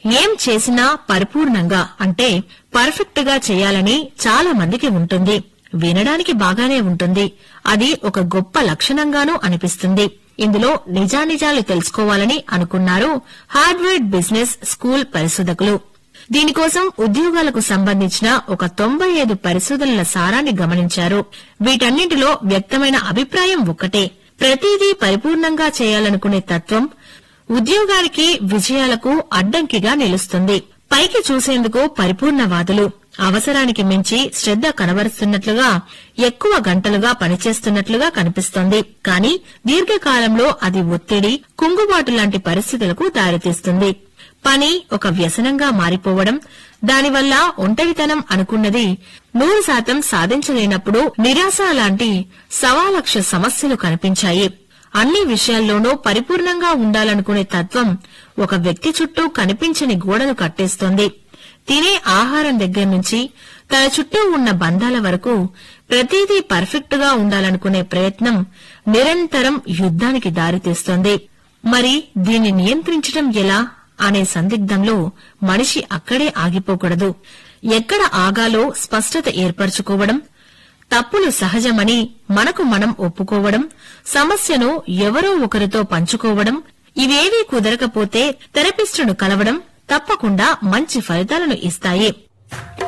ఏం చేసినా పరిపూర్ణంగా అంటే పర్ఫెక్ట్ గా చేయాలని చాలా మందికి ఉంటుంది వినడానికి బాగానే ఉంటుంది అది ఒక గొప్ప లక్షణంగానూ అనిపిస్తుంది ఇందులో నిజానిజాలు తెలుసుకోవాలని అనుకున్నారు హార్డ్వేర్ బిజినెస్ స్కూల్ పరిశోధకులు దీనికోసం ఉద్యోగాలకు సంబంధించిన ఒక తొంభై ఐదు పరిశోధనల సారాన్ని గమనించారు వీటన్నింటిలో వ్యక్తమైన అభిప్రాయం ఒక్కటే ప్రతిదీ పరిపూర్ణంగా చేయాలనుకునే తత్వం ఉద్యోగానికి విజయాలకు అడ్డంకిగా నిలుస్తుంది పైకి చూసేందుకు పరిపూర్ణవాదులు అవసరానికి మించి శ్రద్ధ కనబరుస్తున్నట్లుగా ఎక్కువ గంటలుగా పనిచేస్తున్నట్లుగా కనిపిస్తోంది కానీ దీర్ఘకాలంలో అది ఒత్తిడి కుంగుబాటు లాంటి పరిస్థితులకు దారితీస్తుంది పని ఒక వ్యసనంగా మారిపోవడం దానివల్ల ఒంటరితనం అనుకున్నది నూరు శాతం సాధించలేనప్పుడు నిరాశ లాంటి సవాలక్ష సమస్యలు కనిపించాయి అన్ని విషయాల్లోనూ పరిపూర్ణంగా ఉండాలనుకునే తత్వం ఒక వ్యక్తి చుట్టూ కనిపించని గోడను కట్టేస్తోంది తినే ఆహారం దగ్గర నుంచి తన చుట్టూ ఉన్న బంధాల వరకు ప్రతిదీ పర్ఫెక్ట్ గా ఉండాలనుకునే ప్రయత్నం నిరంతరం యుద్ధానికి దారితీస్తోంది మరి దీన్ని నియంత్రించడం ఎలా అనే సందిగ్ధంలో మనిషి అక్కడే ఆగిపోకూడదు ఎక్కడ ఆగాలో స్పష్టత ఏర్పరచుకోవడం తప్పులు సహజమని మనకు మనం ఒప్పుకోవడం సమస్యను ఎవరో ఒకరితో పంచుకోవడం ఇవేవీ కుదరకపోతే థెరపిస్టును కలవడం తప్పకుండా మంచి ఫలితాలను ఇస్తాయి